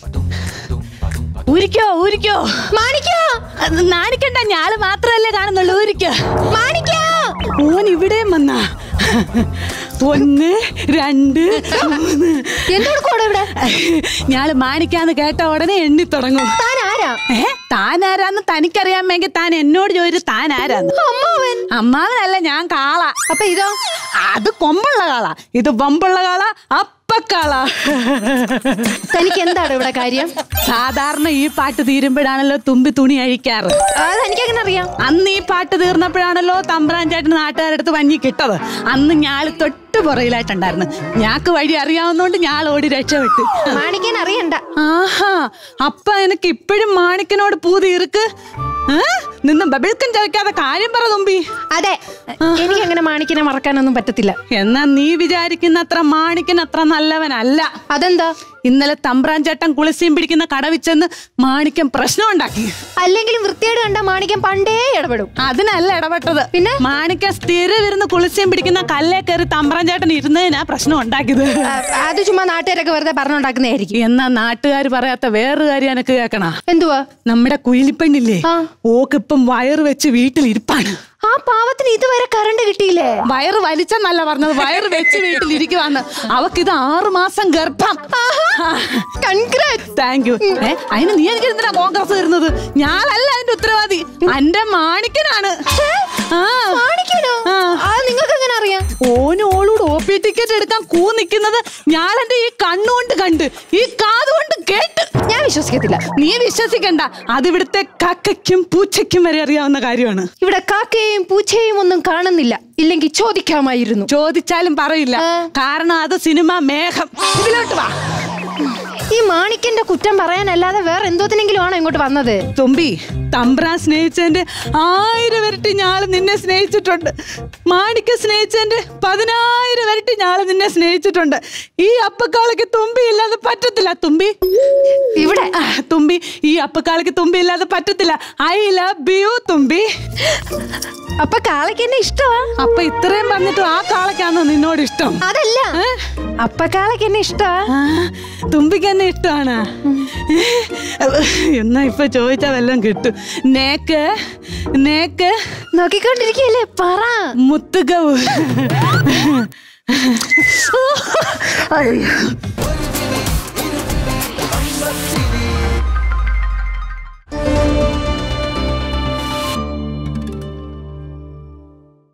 ഊരിക്കോ ഊരിക്കോ മാണിക്കോ അത് നാണിക്കണ്ട ഞാള് മാത്രല്ലേ കാണുന്നുള്ളൂ ഊരിക്കോ മാണിക്കോ ഓൻ ഇവിടെയും വന്നാ ഒന്ന് രണ്ട് മൂന്ന് എന്തെടുക്കോടെ ഇവിടെ ഞാള് മാണിക്കാന്ന് കേട്ട ഉടനെ എണ്ണി തുടങ്ങും താൻ ആരാ ഏ താൻ ആരാന്ന് തനിക്കറിയാമെങ്കിൽ താൻ എന്നോട് ചോദിച്ചു താൻ ആരാന്ന് അമ്മാവൻ അമ്മാവനല്ല ഞാൻ കാള അപ്പൊ ഇതോ അത് കൊമ്പുള്ള കാള ഇത് വമ്പുള്ള കാള അപ്പക്കാള തനിക്ക് എന്താണ് ഇവിടെ കാര്യം സാധാരണ ഈ പാട്ട് തീരുമ്പോഴാണല്ലോ തുമ്പി തുണി അഴിക്കാറ് അത് എനിക്ക് എങ്ങനെ അറിയാം അന്ന് ഈ പാട്ട് തീർന്നപ്പോഴാണല്ലോ തമ്പ്രാൻ ചേട്ടൻ നാട്ടുകാരടുത്ത് വഞ്ഞി കിട്ടത് അന്ന് ഞാള് തൊട്ട് പുറയിലായിട്ടുണ്ടായിരുന്നു ഞാക്ക് വഴി അറിയാവുന്നോണ്ട് ഞാൾ ഓടി രക്ഷപ്പെട്ടു മാണിക്കാൻ അറിയണ്ട ആഹാ അപ്പ എനിക്ക് ഇപ്പോഴും മാണിക്കനോട് പൂ തീർക്ക് ഏ? നിന്ന് ബബിൾക്കം ചവയ്ക്കാതെ കാര്യം പറ തുമ്പി അതെ എനിക്ക് അങ്ങനെ മാണിക്കിനെ മറക്കാനൊന്നും പറ്റത്തില്ല എന്നാ നീ വിചാരിക്കുന്ന അത്ര മാണിക്കൻ അത്ര നല്ലവനല്ല അതെന്താ ഇന്നലെ തമ്പ്രാൻ ചേട്ടൻ കുളിസിയും പിടിക്കുന്ന കടവിച്ചെന്ന് മാണിക്കൻ പ്രശ്നം ഉണ്ടാക്കി അല്ലെങ്കിലും വൃത്തിയോട് കണ്ട മാണിക്യം പണ്ടേ ഇടപെടും അതിനല്ല ഇടപെട്ടത് പിന്നെ? മാണിക്ക സ്ഥിരം ഇരുന്ന് കുളിസിയും പിടിക്കുന്ന കല്ലേ കയറി തമ്പ്രാൻ ചേട്ടൻ ഇരുന്നതിനാ പ്രശ്നം ഉണ്ടാക്കിയത് ആ, അത് ചുമ്മാ നാട്ടുകാരൊക്കെ വെറുതെ പറഞ്ഞുണ്ടാക്കുന്നതായിരിക്കും എന്നാ നാട്ടുകാർ പറയാത്ത വേറൊരു കാര്യം എനക്ക് കേക്കണ എന്തുവാ നമ്മുടെ കുയിലിപ്പെണ്ണില്ലേ ആ. ഓക്കിപ്പം വയറ് വെച്ച് വീട്ടിൽ ഇരിപ്പാണ് ആ പാവത്തിന് ഇതുവരെ കറണ്ട് കിട്ടിയില്ലേ വയറ് വലിച്ചെന്നല്ല പറഞ്ഞത് വയറ് വെച്ച് വീട്ടിൽ ഇരിക്കുവാന്ന് അവക്കിത് ആറു മാസം ഗർഭം കൺഗ്രാറ്റ് താങ്ക് യു ഏ അതിന് നീ എനിക്ക് എന്തിനാ കോൺഗ്രസ് തരുന്നത് ഞാനല്ല അതിന്റെ ഉത്തരവാദി എന്റെ മാണിക്കനാണ് ആ മാണിക്കനോ ആ. ആ നിങ്ങൾക്ക് എങ്ങനെ അറിയാം ഓന് ഓളോട് ഒ പി ടിക്കറ്റ് എടുക്കാൻ കൂ നിൽക്കുന്നത് ഞാൻ എന്റെ ഈ കണ്ണുകൊണ്ട് കണ്ട് ഈ കാതുകൊണ്ട് കേട്ട് ഞാൻ വിശ്വസിക്കത്തില്ല നീ വിശ്വസിക്കണ്ട അതിവിടുത്തെ കക്കയ്ക്കും പൂച്ചയ്ക്കും വരെ അറിയാവുന്ന കാര്യമാണ് ഇവിടെ കാക്കയും പൂച്ചയും ഒന്നും കാണുന്നില്ല ഇല്ലെങ്കിൽ ചോദിക്കാമായിരുന്നു ചോദിച്ചാലും പറയില്ല ആ. കാരണം അത് സിനിമ മേഘം ഇതിലോട്ട് വാ ഈ മാണിക്കന്റെ കുറ്റം പറയാനല്ലാതെ വേറെ എന്തോത്തിനെങ്കിലും ആണോ ഇങ്ങോട്ട് വന്നത് തുമ്പി തമ്പ്രാൻ സ്നേഹിച്ചതിന്റെ ആയിരം ഇരട്ടി ഞാള് നിന്നെ സ്നേഹിച്ചിട്ടുണ്ട് മാണിക്ക സ്നേഹിച്ചതിന്റെ പതിനായിരം ഇരട്ടി ഞാള് നിന്നെ സ്നേഹിച്ചിട്ടുണ്ട് ഈ അപ്പക്കാളയ്ക്ക് തുമ്പി ഇല്ലാതെ പറ്റത്തില്ല തുമ്പി ഇവിടെ ആ, തുമ്പി ഈ അപ്പക്കാളയ്ക്ക് തുമ്പി ഇല്ലാതെ പറ്റത്തില്ല ഐ ലവ് യു തുമ്പി അപ്പൊ കാളയ്ക്ക് എന്നെ ഇഷ്ടമാ അപ്പൊ ഇത്രയും പറഞ്ഞിട്ട് ആ കാളയ്ക്കാണോ നിന്നോട് ഇഷ്ടം അതല്ല ഏ? അപ്പ കാളയ്ക്ക് എന്നെ ഇഷ്ടമാ ആ, തുമ്പിക്ക് എന്നെ ഇഷ്ടമാണ് എന്നാ ഇപ്പൊ ചോദിച്ചാ വല്ലതും കിട്ടും നേക്ക് നേക്ക് നോക്കിക്കൊണ്ടിരിക്കല്ലേ പറ മുത്തുകവ് അയ്യോ